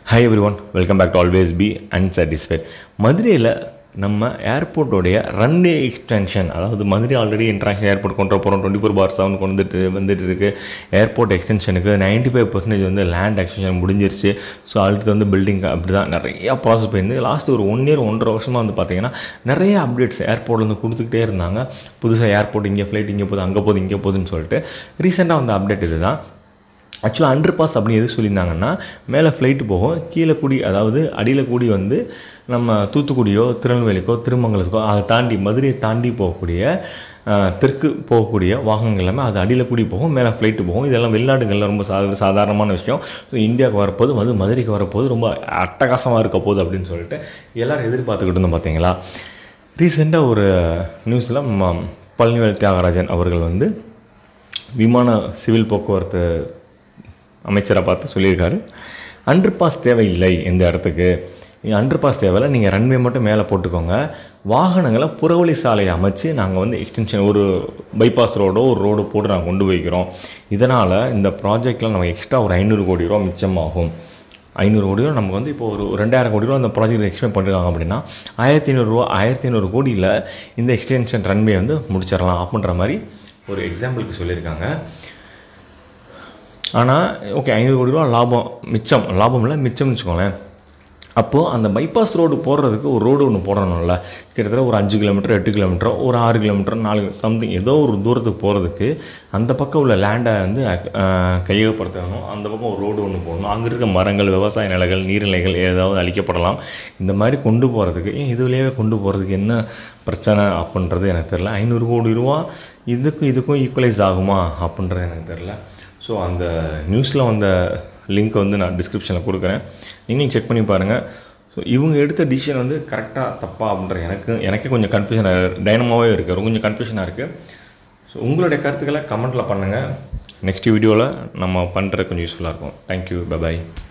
hi everyone welcome back to always be unsatisfied மதுரையில் நம்ம ஏர்போர்ட்டோடைய runway extension அதாவது Madurai already international airport கொண்டு வர போகிறோம் டுவெண்ட்டி ஃபோர் பார் செவன் கொண்டுட்டு வந்துட்டு இருக்கு ஏர்போர்ட் எக்ஸ்டென்ஷனுக்கு நைன்ட்டி ஃபைவ் பர்சன்டேஜ் வந்து லேண்ட் எக்ஸ்டென்ஷன் முடிஞ்சிருச்சு ஸோ அடுத்து வந்து பில்டிங் அப்படி தான் நிறையா ப்ராசஸ் போயிருந்து லாஸ்ட் ஒரு ஒன் இயர் ஒன்றரை வருஷமாக வந்து பார்த்தீங்கன்னா நிறைய அப்டேட்ஸ் ஏர்போர்ட்லேருந்து கொடுத்துக்கிட்டே இருந்தாங்க புதுசாக ஏர்போர்ட் இங்கே ஃப்ளைட் இங்கே போகுது அங்கே போகுது இங்கே போகுதுன்னு சொல்லிட்டு ரீசெண்டாக வந்த அப்டேட் இதுதான் ஆக்சுவலாக அண்டர் பாஸ் அப்படின்னு எது சொல்லியிருந்தாங்கன்னா மேலே ஃப்ளைட்டு போகும் கீழே கூடி அதாவது அடியில் கூடி வந்து நம்ம தூத்துக்குடியோ திருநெல்வேலிக்கோ திருமங்கலத்துக்கோ அதை தாண்டி மதுரையை தாண்டி போகக்கூடிய அஹ், தெற்கு போகக்கூடிய வாகனங்கள் எல்லாமே அது அடியில் கூடி போகும் மேலே ஃப்ளைட்டு போகும் இதெல்லாம் வெளிநாடுகளில் ரொம்ப சா சாதாரணமான விஷயம் ஸோ இந்தியாவுக்கு வரப்போது மது மதுரைக்கு வரப்போது ரொம்ப அட்டகாசமாக இருக்க போகுது அப்படின்னு சொல்லிட்டு எல்லோரும் எதிர்பார்த்துக்கிட்டு இருந்தோம் பார்த்தீங்களா ரீசெண்டாக ஒரு நியூஸில் நம்ம பழனிவேல் தியாகராஜன் அவர்கள் வந்து விமான சிவில் போக்குவரத்து அமைச்சரை பார்த்து சொல்லியிருக்காரு அண்டர் பாஸ் தேவையில்லை இந்த இடத்துக்கு அண்டர் பாஸ் தேவையில்லை நீங்கள் ரன்வே மட்டும் மேலே போட்டுக்கோங்க வாகனங்களை புறவழி சாலையை அமைச்சு நாங்கள் வந்து எக்ஸ்டென்ஷன் ஒரு பைபாஸ் ரோடோ ஒரு ரோடு போட்டு நாங்கள் கொண்டு போய்க்கிறோம் இதனால் இந்த ப்ராஜெக்டில் நமக்கு எக்ஸ்ட்ரா ஒரு ஐநூறு கோடி ரூபா மிச்சமாகும் ஐநூறு கோடி ரூபா நமக்கு வந்து இப்போ ஒரு ரெண்டாயிரம் கோடி ரூபா அந்த ப்ராஜெக்ட் எக்ஸ்பெக்ட் பண்ணிருக்காங்க அப்படின்னா ஆயிரத்தி ஐநூறுரூவா ஆயிரத்தி ஐநூறு கோடியில் இந்த எக்ஸ்டென்ஷன் ரன்வே வந்து முடிச்சிடலாம் அப்படின்ற மாதிரி ஒரு எக்ஸாம்பிளுக்கு சொல்லியிருக்காங்க ஆனால் ஓகே ஐநூறு கோடி ரூபா லாபம் மிச்சம் லாபம் இல்லை மிச்சம்னு வச்சுக்கோங்களேன் அப்போது அந்த பைபாஸ் ரோடு போடுறதுக்கு ஒரு ரோடு ஒன்று போடணும்ல கிட்டத்தட்ட ஒரு அஞ்சு கிலோமீட்டர் எட்டு கிலோமீட்டர் ஒரு ஆறு கிலோமீட்டர் நாலு சம்திங் ஏதோ ஒரு தூரத்துக்கு போகிறதுக்கு அந்த பக்கம் உள்ள லேண்டை வந்து அஹ், கையகப்படுத்தணும் அந்த பக்கம் ஒரு ரோடு ஒன்று போடணும் அங்கே இருக்க மரங்கள் விவசாய நிலங்கள் நீர்நிலைகள் ஏதாவது அழிக்கப்படலாம் இந்த மாதிரி கொண்டு போகிறதுக்கு ஏன் இதுலேயே கொண்டு போகிறதுக்கு என்ன பிரச்சனை அப்படின்றது எனக்கு தெரில ஐநூறு கோடி ரூபா இதுக்கும் இதுக்கும் ஈக்குவலைஸ் ஆகுமா அப்படின்றது எனக்கு தெரில ஸோ அந்த நியூஸில் வந்த லிங்க் வந்து நான் டிஸ்கிரிப்ஷனில் கொடுக்குறேன் நீங்களும் செக் பண்ணி பாருங்கள் ஸோ இவங்க எடுத்த டிசிஷன் வந்து கரெக்டாக தப்பா அப்படின்ற எனக்கு எனக்கே கொஞ்சம் கன்ஃபியூஷனாக டைனமாகவே இருக்குது கொஞ்சம் கன்ஃபியூஷனாக இருக்குது ஸோ உங்களுடைய கருத்துக்களை கமெண்ட்டில் பண்ணுங்கள் நெக்ஸ்ட் வீடியோவில் நம்ம பண்ணுறது கொஞ்சம் யூஸ்ஃபுல்லாக இருக்கும் தேங்க்யூ பை